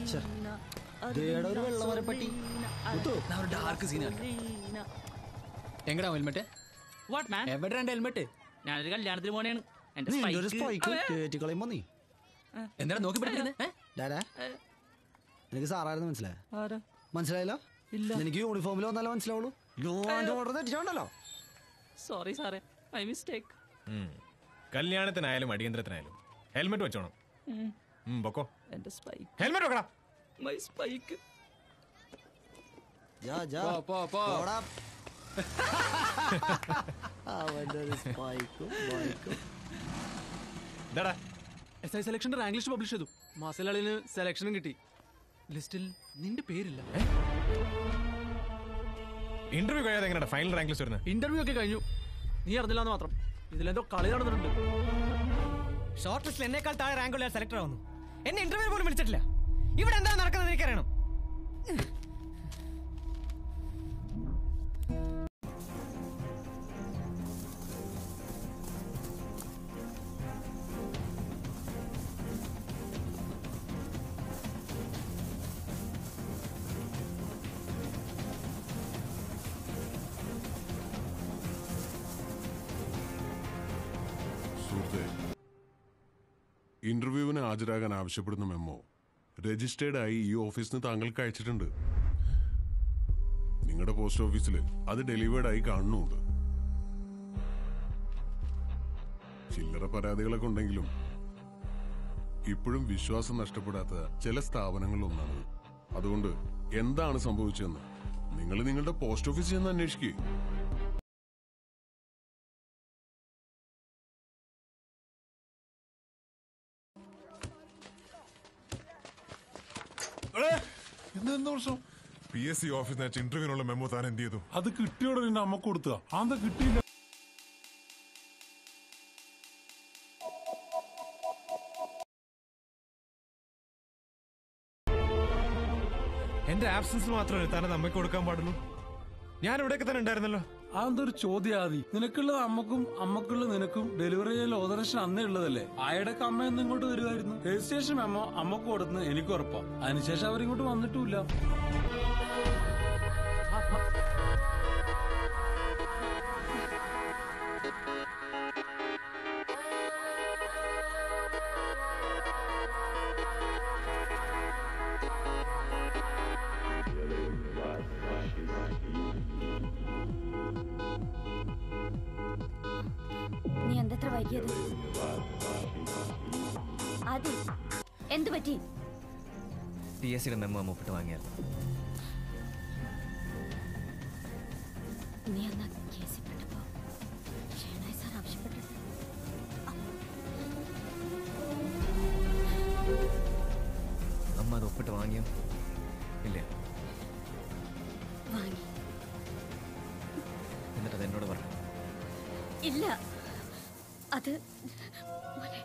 ദേടാ ഒരു വെള്ളമരപ്പട്ടി മുത്തു ഡാർക്ക് സീനാണ് എങ്ങടാ helmet what man എവിടെ ഹെൽമെറ്റ് ഞാനൊരു കല്യാണത്തിന് പോണെയാണ് എന്റെ നിന്റെ ഒരു spike- സ്പൈക്ക് അതെ. കയറ്റി കളയുമ്പോ നീ എന്താണ് നോക്കി പഠിക്കുന്നത് ഡാഡാ നിനക്ക് സാറായിരുന്നു മനസ്സിലായ ആരാ? മനസ്സിലായില്ല ഇല്ല. എനിക്ക് യൂണിഫോമിൽ വന്നാലേ മനസ്സിലാവുള്ളൂ ഞാൻ ഓർഡർ തെറ്റിച്ചോണ്ടല്ലോ സോറി സാറേ ഐ മിസ്റ്റേക്ക് കല്യാണത്തിനായാലും അടിയന്തരത്തിനായാലും ഹെൽമെറ്റ് വെച്ചോണം ഉം, പൊക്കോ എന്റെ സ്പൈക്ക് ഹെൽമെറ്റ് വെക്കടാ മൈ സ്പൈക്ക് ജാ ജാ പോ, പോ, പോ. പോടാ. അവന്റെ ഒരു സ്പൈക്കും ബൈക്കും ഇതാടാ എസ് ഐ സെലക്ഷന്റെ റാങ്ക് ലിസ്റ്റ് പബ്ലിഷ് ചെയ്തു മാസലാളിന് സെലക്ഷനും കിട്ടി ലിസ്റ്റിൽ നിന്റെ പേരില്ല ഇന്റർവ്യൂ കഴിയാതെ എങ്ങനെയാ ഫൈനൽ റാങ്ക് ലിസ്റ്റ് വരുന്നത് ഇന്റർവ്യൂ ഒക്കെ കഴിഞ്ഞു നീ അറിഞ്ഞില്ലാന്ന് മാത്രം ഇതിലെന്തോ കളി നടന്നിട്ടുണ്ട് ഷോർട്ട് ലിസ്റ്റിൽ എന്നേക്കാൾ താഴെ റാങ്കുള്ള സെലക്ടർ ആവുന്നു എന്നെ ഇന്റർവ്യൂ പോലും വിളിച്ചിട്ടില്ല ഇവിടെ എന്താ നടക്കുന്നത് എനിക്കറിയണം സുഹൃത്തെ ഇന്റർവ്യൂവിന് ഹാജരാകാൻ ആവശ്യപ്പെടുന്ന മെമ്മോ രജിസ്റ്റേർഡ് ആയി ഈ ഓഫീസിന് താങ്കൾക്ക് അയച്ചിട്ടുണ്ട് നിങ്ങളുടെ പോസ്റ്റ് ഓഫീസിൽ അത് ഡെലിവേർഡ് ആയി കാണുന്നുണ്ട് ചില്ലറ പരാതികളൊക്കെ ഉണ്ടെങ്കിലും ഇപ്പോഴും വിശ്വാസം നഷ്ടപ്പെടാത്ത ചില സ്ഥാപനങ്ങളിലൊന്നാണ് അതുകൊണ്ട് എന്താണ് സംഭവിച്ചതെന്ന് നിങ്ങൾ നിങ്ങളുടെ പോസ്റ്റ് ഓഫീസിൽ ചെന്ന് അന്വേഷിക്കുക എന്തെന്താ പ്രശ്നം പി എസ് സി ഓഫീസിന് അയച്ച ഇന്റർവ്യൂവിനുള്ള മെമ്മോ താൻ എന്ത് ചെയ്തു അത് കിട്ടിയോടെ നിന്റെ അമ്മ കൊടുത്തുക അന്ത കിട്ടിയില്ല എന്റെ ആബ്സൻസിൽ മാത്രമല്ലേ താൻ അമ്മയ്ക്ക് കൊടുക്കാൻ പാടുള്ളൂ ഞാൻ ഇവിടെയൊക്കെ തന്നെ ഉണ്ടായിരുന്നല്ലോ അതെന്തൊരു ചോദ്യാതി നിനക്കുള്ളത് അമ്മക്കും അമ്മക്കുള്ളത് നിനക്കും ഡെലിവറി ചെയ്യൽ ഓതറേഷൻ അന്നേ ഉള്ളതല്ലേ ആയിടക്ക് അമ്മ എന്ന് ഇങ്ങോട്ട് വരുമായിരുന്നു രജിസ്ട്രേഷൻ മെമ്മോ അമ്മക്ക് കൊടുന്ന് എനിക്ക് ഉറപ്പാ അതിനുശേഷം അവരിങ്ങോട്ട് വന്നിട്ടുമില്ല നീ എന്തത്ര വൈകിയത് ആദി എന്തു പറ്റി പി എസ് സിയുടെ മെമ്മോ മുപ്പിട്ട് വാങ്ങിയായിരുന്നു നീ അന്ന് കേസിൽ പെട്ടപ്പോ ഷേണായി സാർ ആവശ്യപ്പെട്ടത് അമ്മ അത് ഒപ്പിട്ട് വാങ്ങിയോ ഇല്ല വാങ്ങി എന്നിട്ട് അത് എന്നോട് പറഞ്ഞു ഇല്ല അത് മോനെ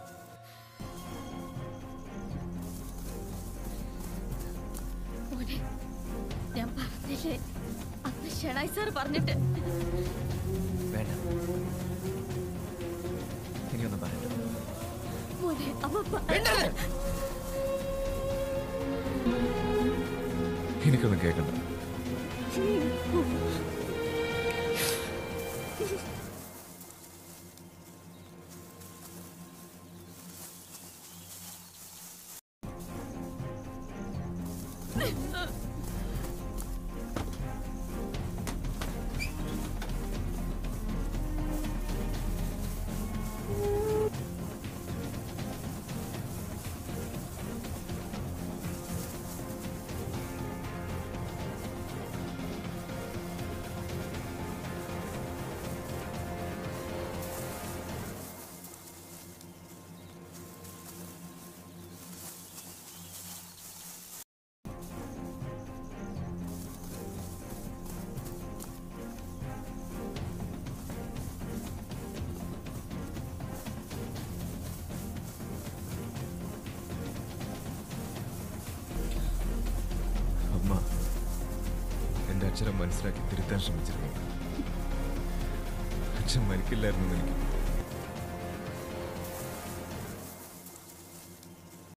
മോനെ ഞാൻ പറഞ്ഞില്ലേ അന്ന് ഷെണായി സാർ പറഞ്ഞിട്ട് വേണ്ട ഇനിയൊന്നും പറയണ്ട മോനെ അവ പ- എനിക്കൊന്നും കേൾക്കണ്ട അമ്മ എന്റെ അച്ഛനെ മനസ്സിലാക്കി തിരുത്താൻ ശ്രമിച്ചിരുന്നു അച്ഛൻ മരിക്കില്ലായിരുന്നു എനിക്ക്